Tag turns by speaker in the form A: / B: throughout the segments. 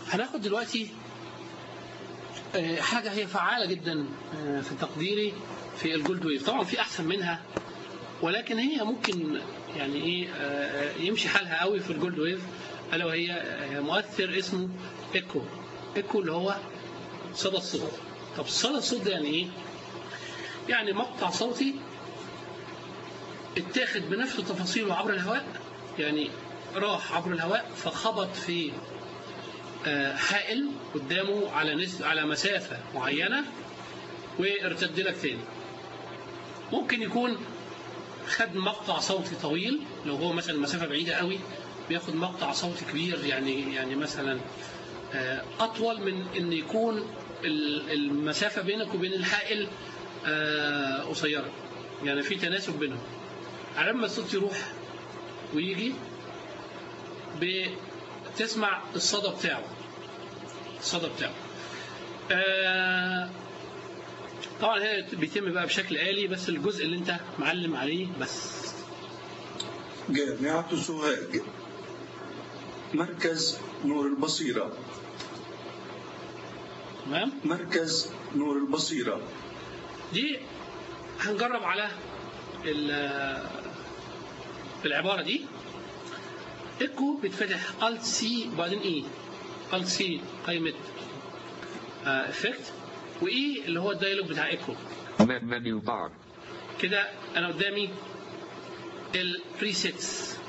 A: هناخد دلوقتي آه، حاجة هي فعالة جدا آه، في تقديري في الجولد ويف طبعا في أحسن منها ولكن هي ممكن يعني إيه آه، يمشي حالها قوي في الجولد ويف ألا وهي آه، مؤثر اسمه إيكو إيكو اللي هو صدى الصوت طب صدى الصوت ده يعني إيه؟ يعني مقطع صوتي اتاخد بنفس تفاصيله عبر الهواء يعني راح عبر الهواء فخبط في آه، حائل قدامه على نس... على مسافة معينة وارتد لك تاني ممكن يكون خد مقطع صوتي طويل لو هو مثلا مسافة بعيدة قوي بياخد مقطع صوتي كبير يعني يعني مثلا آه، أطول من إن يكون ال- المسافة بينك وبين الحائل آه، قصيرة يعني في تناسب بينهم على ما الصوت يروح ويجي بتسمع الصدى بتاعه الصدى بتاعه آه، طبعا هي بيتم بقى بشكل آلي بس الجزء اللي انت معلم عليه بس
B: جامعة سوهاج مركز نور البصيرة
A: تمام
B: مركز نور البصيرة
A: دي هنجرب على ال- العبارة دي ايكو بيتفتح الت سي وبعدين اي الت سي قائمة افكت واي اللي هو الدايلوج بتاع ايكو
C: Men- menu bar.
A: كده انا قدامي البريسيتس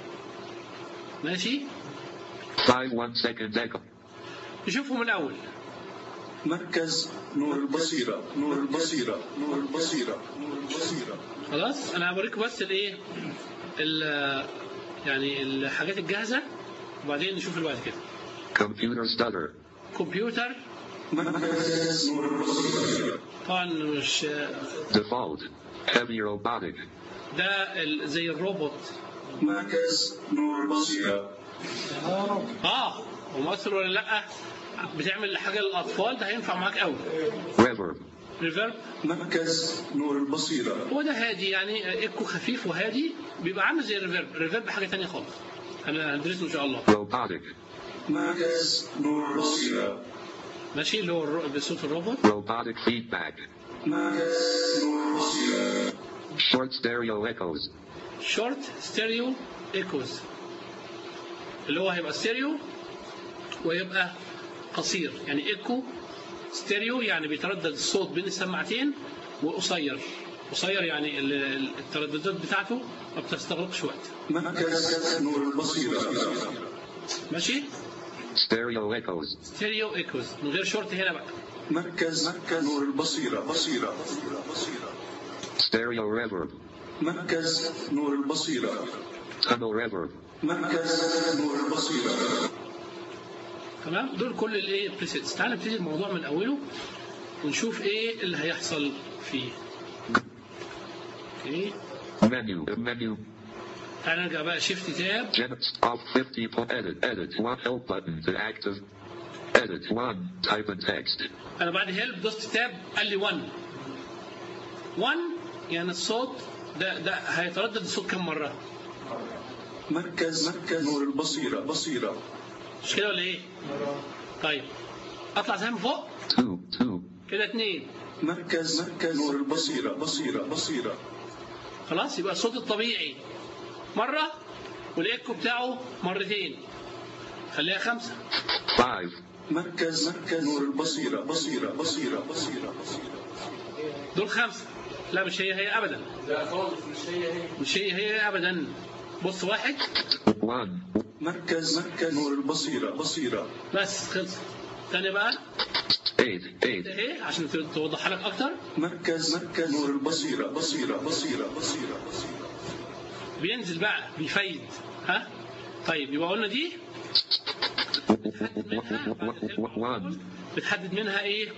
A: ماشي
C: Five one second echo.
A: نشوفهم الاول
B: مركز نور البصيرة نور البصيرة نور البصيرة نور البصيرة
A: خلاص انا هوريكم بس الايه ال- يعني الحاجات الجاهزه وبعدين نشوف اللي بعد كده
C: Computer stutter.
A: كمبيوتر
B: مركز نور البصيرة
A: طبعا مش
C: Default. Heavy robotic.
A: ده ال- زي الروبوت
B: مركز نور البصيرة
A: اه ومؤثر ولا لا بتعمل حاجه للاطفال ده هينفع معاك قوي
C: Reverb.
A: ريفيرب
B: مركز نور البصيرة
A: هو ده هادي يعني ايكو خفيف وهادي بيبقى عامل زي الريفيرب الريفيرب حاجه تانية خالص انا هندرسه ان شاء الله
C: Robotic.
B: مركز نور البصيرة
A: ماشي اللي هو الرو- بصوت الروبوت
C: Robotic feedback.
B: مركز نور البصيرة
C: Short stereo echoes.
A: شورت ستيريو ايكوز اللي هو هيبقى ستيريو ويبقى قصير يعني ايكو ستيريو يعني بيتردد الصوت بين السماعتين وقصير قصير يعني ال- ال- الترددات بتاعته ما بتستغرقش وقت
B: مركز نور البصيرة
A: ماشي
C: Stereo echoes.
A: ستيريو ايكوز من غير شورت هنا بقى
B: مركز مركز نور البصيرة بصيرة بصيرة
C: Stereo reverb.
B: مركز نور البصيرة
C: Tunnel reverb.
B: مركز نور البصيرة
A: تمام دول كل الايه بريسيتس تعال نبتدي الموضوع من اوله ونشوف ايه اللي هيحصل فيه اوكي
C: Menu. Menu.
A: تعال نرجع بقى شيفت تاب
C: Gen off 50 point edit. Edit. One help button to active. Edit. One. Type in text.
A: انا بعد هيلب دوست تاب قال لي 1 1 يعني الصوت ده ده هيتردد الصوت كم مره
B: مركز مركز نور البصيرة بصيرة
A: مش كده ولا ايه طيب اطلع زي ما فوق
C: Two. Two.
A: كده اتنين
B: مركز مركز نور البصيرة بصيرة بصيرة
A: خلاص يبقى الصوت الطبيعي مره والايكو بتاعه مرتين خليها خمسه
C: Five.
B: مركز مركز نور البصيرة بصيرة بصيرة بصيرة
A: دول خمسه لا مش هي هي ابدا
D: لا خالص مش هي هي
A: مش هي هي ابدا بص واحد
C: One.
B: مركز مركز نور البصيرة بصيرة
A: بس خلص تاني بقى
C: Eight.
A: ده
C: Eight.
A: ايه عشان توضحها لك اكتر
B: مركز مركز نور البصيرة بصيرة بصيرة بصيرة بصيرة
A: بينزل بقى بيفيد ها طيب يبقى قلنا دي
C: One.
A: بتحدد منها ايه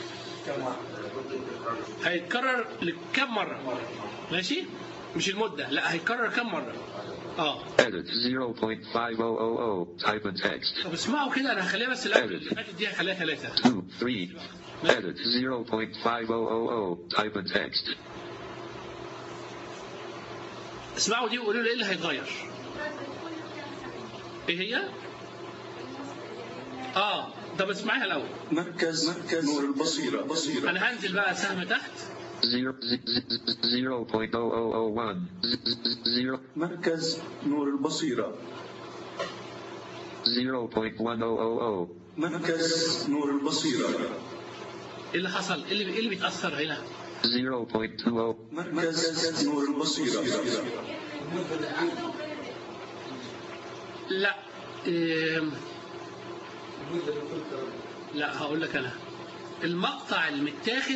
A: هيتكرر لكم مرة ماشي مش المدة لا هيتكرر كم مرة اه
C: Edit 0.5000. Type in text.
A: طب اسمعوا كده انا هخليها بس الاول اللي فاتت دي هخليها ثلاثة
C: Two. Three. Edit 0.5000. Type in text.
A: اسمعوا دي وقولوا لي ايه اللي هيتغير ايه هي اه طب اسمعيها الاول
B: مركز مركز نور البصيرة بصيرة
A: انا هنزل بقى سهم تحت
C: Zero, z- z- zero point oh oh oh one. Z- z- zero,
B: مركز نور البصيرة
C: zero point one oh oh oh.
B: مركز نور البصيرة
A: ايه اللي حصل؟ ايه اللي ايه اللي بيتاثر هنا؟
C: Zero point two oh.
B: مركز نور البصيرة
A: لا إيه لا هقول لك انا المقطع المتاخد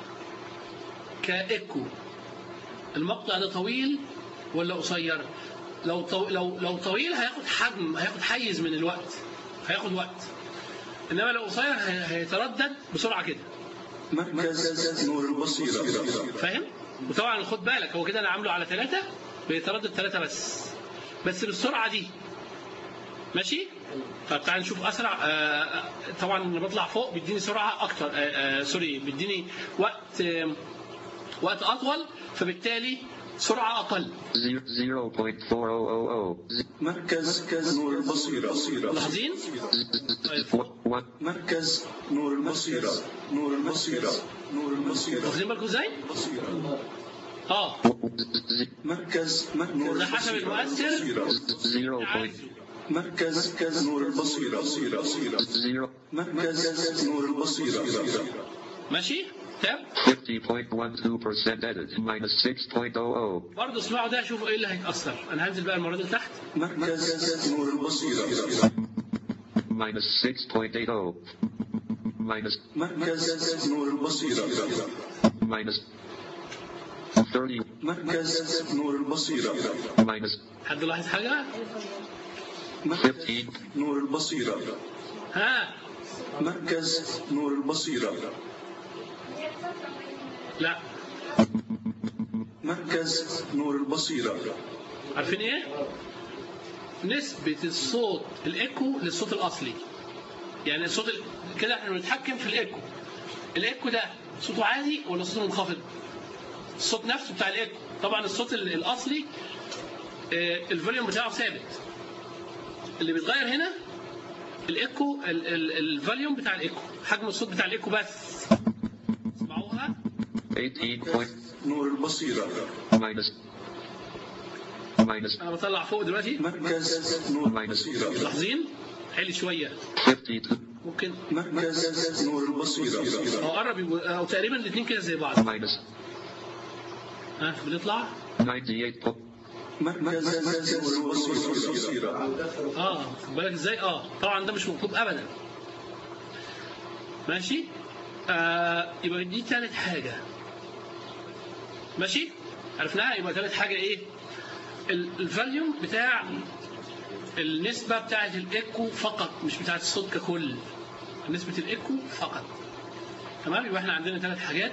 A: كايكو المقطع ده طويل ولا قصير لو طو... لو لو طويل هياخد حجم هياخد حيز من الوقت هياخد وقت انما لو قصير هي- هيتردد بسرعه كده
B: مركز نور البصيرة
A: فاهم وطبعا خد بالك هو كده انا عامله على ثلاثة بيتردد ثلاثة بس بس بالسرعة دي ماشي طب تعال نشوف اسرع آه، طبعا لما بطلع فوق بيديني سرعه اكتر آه، آه، سوري بيديني وقت آه، وقت اطول فبالتالي سرعه اقل
C: Zero, zero point four oh oh oh. Z-
B: مركز نور البصيرة
A: ملاحظين طيب
C: one, one,
B: مركز نور البصيرة نور البصيرة نور البصيرة
A: واخدين بالكم ازاي؟ اه
C: z-
B: مركز نور
A: ده حسب المؤثر
C: zero point
B: مركز مركز نور البصيرة بصيرة
C: zero,
B: مركز نور البصيرة
A: ماشي تمام
C: 50.12% edit minus 6.00.
A: برضه اسمعوا ده شوفوا ايه اللي هيتاثر انا هنزل بقى المره دي لتحت
B: مركز نور البصيرة
C: minus 6.80. minus
B: مركز نور البصيرة
C: minus 30
B: مركز نور البصيرة
C: minus
A: حد لاحظ حاجه؟
B: مركز
C: 15
B: نور البصيرة
A: ها
B: مركز نور البصيرة
A: لا
B: مركز نور البصيرة
A: عارفين ايه؟ نسبة الصوت الايكو للصوت الاصلي. يعني الصوت ال- كده احنا بنتحكم في الايكو. الايكو ده صوته عالي ولا صوته منخفض؟ الصوت نفسه بتاع الايكو. طبعا الصوت ال- الاصلي آه، الفوليوم بتاعه ثابت. اللي بيتغير هنا الايكو ال- ال- الفوليوم بتاع الايكو، حجم الصوت بتاع الايكو بس. اسمعوها
C: 18 point
B: نور البصيرة
C: minus minus
A: انا بطلع فوق دلوقتي
B: مركز نور البصيرة
A: ملاحظين؟ عالي شويه
C: 52
A: ممكن
B: مركز نور البصيرة
A: او قرب يبقوا- او تقريبا الاثنين كده زي بعض
C: minus
A: ها بنطلع
C: 98 point
B: مركز نور البصيرة
A: اه خد بالك ازاي اه طبعا ده مش مطلوب ابدا ماشي آه يبقى دي ثالث حاجه ماشي عرفناها يبقى ثالث حاجه ايه ال- الفاليوم بتاع النسبه بتاعه الايكو فقط مش بتاعه الصوت ككل نسبه الايكو فقط تمام يبقى احنا عندنا ثلاث حاجات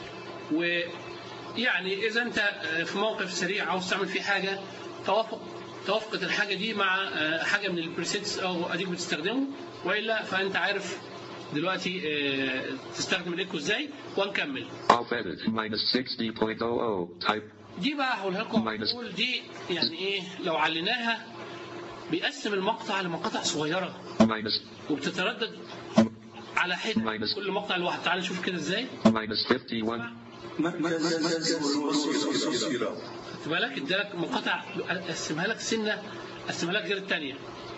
A: ويعني اذا انت آه، في موقف سريع عاوز تعمل فيه حاجه توافق توافقت الحاجه دي مع آه، حاجه من البريسيتس او اديك بتستخدمه والا فانت عارف دلوقتي آه، تستخدم الايكو ازاي ونكمل
C: off edit minus 60.00 type
A: دي بقى هقولها لكم
C: Minus.
A: نقول دي يعني ايه لو عليناها بيقسم المقطع لمقاطع صغيره
C: minus
A: وبتتردد على حده
C: Minus.
A: كل مقطع لوحده تعال نشوف كده ازاي
C: minus 51
B: مركز نور البصيرة
A: خدت بالك ادالك مقاطع قسمها لك سنه قسمها لك غير الثانيه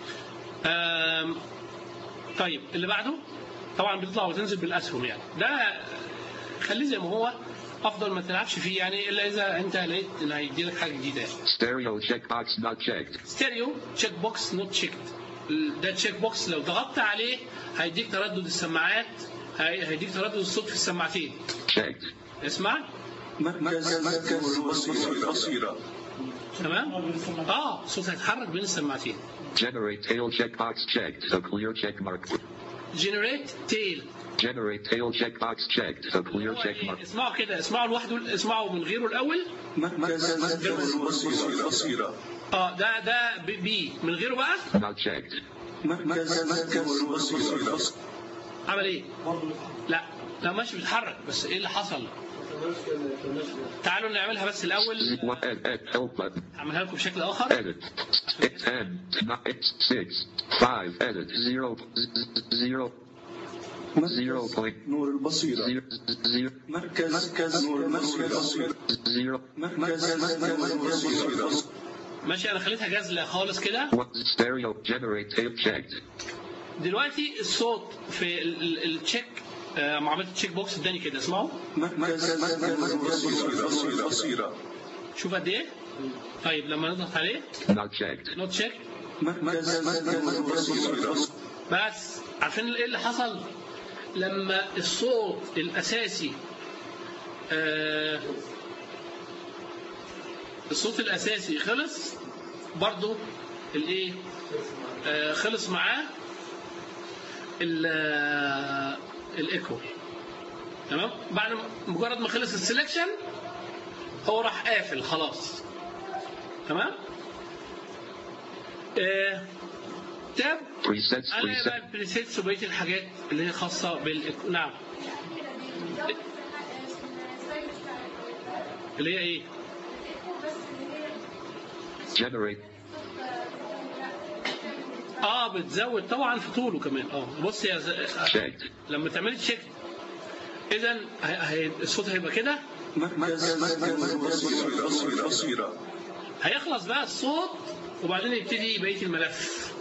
A: طيب اللي بعده طبعا بتطلع وتنزل بالاسهم يعني ده خليه زي ما هو افضل ما تلعبش فيه يعني الا اذا انت لقيت ان هيدي لك حاجه جديده يعني
C: stereo checkbox not checked
A: ستيريو تشيك بوكس نوت تشيكد ده تشيك بوكس لو ضغطت عليه هيديك تردد السماعات هي- هيديك تردد الصوت في السماعتين
C: checked
A: اسمع
B: مركز مركز نور البصيرة
A: تمام اه الصوت هيتحرك بين السماعتين
C: generate tail checkbox checked a clear check mark
A: جنريت تيل
C: generate tail checkbox checked a clear check mark
A: اسمعوا كده اسمعوا لوحده اسمعوا من غيره الاول
B: مركز مركز نور البصيرة
A: اه ده ده بي- بي من غيره بقى
C: not checked
B: مركز مركز نور البصيرة
A: عمل ايه؟ لا لا ماشي بيتحرك بس ايه اللي حصل؟ تعالوا نعملها بس الاول
C: Z- one ed, ed, help button
A: اعملها لكم بشكل اخر
C: edit 10 9 6 5 edit 0 z- 0 zero point
B: نور البصيرة
C: zero zero
B: مركز مركز نور البصيرة
C: zero
B: مركز مركز نور البصيرة
A: ماشي انا خليتها جازله خالص كده
C: one stereo generate tape checked
A: دلوقتي الصوت في ال- ال- التشيك آه، ما عملت تشيك بوكس اداني كده اسمعوا
B: مركز مركز نور البصيرة البصيرة
A: شوف قد ايه طيب لما نضغط عليه
C: not checked
A: نوت تشيك
B: مركز مركز نور البصيرة
A: بس عارفين ايه اللي حصل لما الصوت الاساسي آه الصوت الاساسي خلص برضو الايه آه خلص معاه ال- آه، الايكو تمام بعد ما- مجرد ما خلص السلكشن هو راح قافل خلاص تمام آه تاب
C: presets
A: انا بقى
C: preset
A: البريسيتس وبقيه الحاجات اللي هي خاصه بال نعم اللي هي ايه؟
C: generate
A: اه بتزود طبعا في طوله كمان اه بص يا ز...
C: checked
A: لما تعملي تشيك اذا هي... هي... الصوت هيبقى كده
B: مركز مركز نور البصيرة البصيرة
A: هيخلص بقى الصوت وبعدين يبتدي بقيه الملف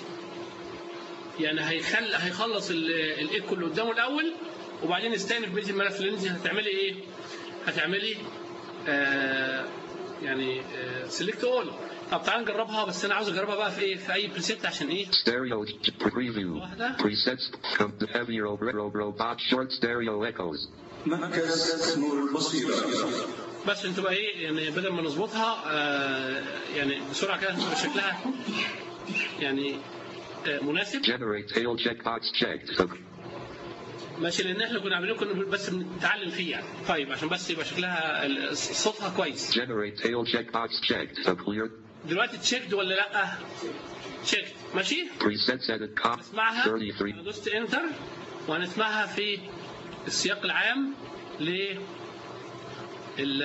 A: يعني هيخل... هيخلص ال- الايكو اللي قدامه الاول وبعدين يستأنف بقيه الملف اللي انت هتعملي ايه؟ هتعملي آه يعني سيلكت اول طب تعالى نجربها بس انا عاوز اجربها بقى في ايه؟ في اي بريسيت عشان ايه؟
C: stereo preview
A: واحدة.
C: presets com- heavy ro- ro- robot short stereo echoes
B: مركز نور البصيرة
A: بس انتوا بقى ايه يعني بدل ما نظبطها آه يعني بسرعه كده تبقى شكلها يعني آه مناسب
C: generate tail checkbox checked so
A: ماشي لان احنا كنا عاملين كنا بس بنتعلم فيه يعني طيب عشان بس يبقى شكلها ال- صوتها كويس
C: generate tail checkbox checked so clear
A: دلوقتي تشيكد ولا لا؟ تشيكد ماشي؟
C: presets edit cop
A: اسمعها
C: 33
A: انا دوست انتر وهنسمعها في السياق العام ل ال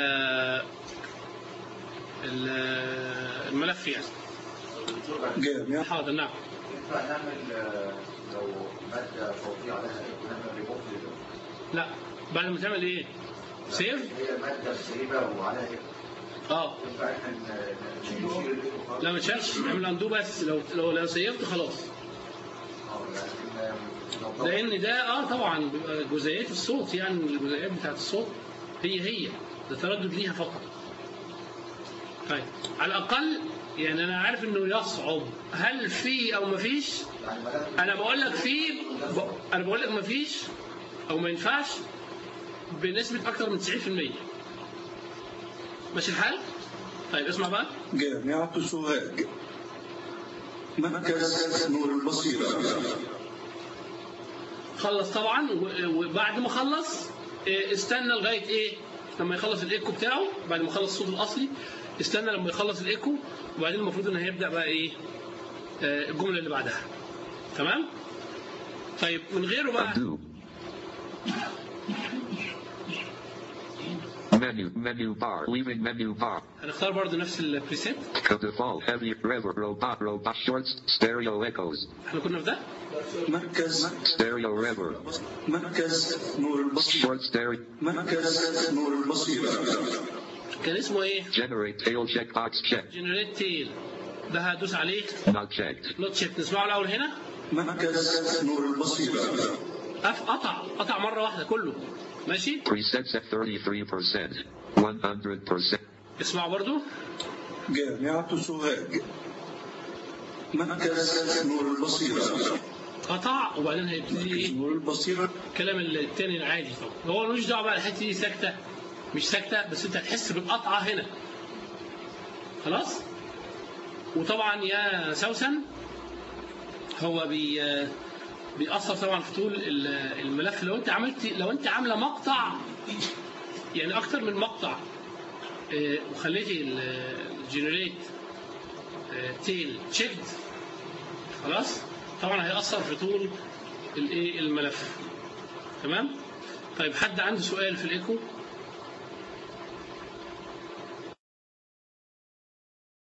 A: ال- الملف يعني
B: جامع
A: حاضر نعم
E: ينفع نعمل آه، لو مادة صوتية عليها إيه، نعمل ريموت لل-
A: لا بعد ما تعمل ايه؟ سيف
E: هي مادة سيبة وعليها إيه؟
A: اه
E: ينفع احنا ن- ن- نشيل الإيه خالص؟
A: لا ما تشالش اعمل اندو بس لو لو لو سيفت خلاص
E: آه، لكن آه، لو
A: لان ده اه طبعا بيبقى جزيئات الصوت يعني الجزيئات بتاعت الصوت هي هي ده تردد ليها فقط طيب على الاقل يعني انا عارف انه يصعب هل في او ما فيش
E: يعني ملف
A: انا بقول لك في ب... انا بقول لك ما فيش او ما ينفعش بنسبه اكثر من 90% ماشي الحال طيب اسمع بقى
B: جامعة سوهاج مركز نور البصيرة
A: خلص طبعا و- وبعد ما خلص إيه، استنى لغايه ايه لما يخلص الايكو بتاعه بعد ما يخلص الصوت الاصلي استنى لما يخلص الايكو وبعدين المفروض ان هيبدا بقى ايه آه، الجمله اللي بعدها تمام طيب من غيره بقى
C: undo menu menu bar leaving menu bar
A: هنختار برضو نفس البريسيت
C: default heavy rever robot robot shorts stereo echoes
A: احنا كنا في ده
B: مركز
C: stereo rever
B: مركز نور البصيرة
C: short stereo
B: مركز نور البصيرة
A: كان اسمه ايه
C: generate tail checkbox checked
A: جنريت تيل ده هدوس عليه
C: not checked
A: نوت شيك نسمعه الاول هنا
B: مركز نور البصيرة
A: أف قطع قطع مره واحده كله ماشي
C: presets at 33% 100%
A: اسمعوا برضو
B: جامعة سوهاج مركز نور البصيرة
A: قطع وبعدين هيبتدي ايه
B: نور البصيرة
A: الكلام التاني العادي طبعا هو ملوش دعوه بقى الحته دي ساكته مش ساكته بس انت هتحس بالقطعه هنا خلاص وطبعا يا سوسن هو بي بيأثر طبعا في طول ال- الملف لو انت عملت لو انت عامله مقطع يعني اكتر من مقطع آه، وخليتي الجنريت تيل تشيكد خلاص طبعا هيأثر في طول الايه الملف تمام طيب حد عنده سؤال في الايكو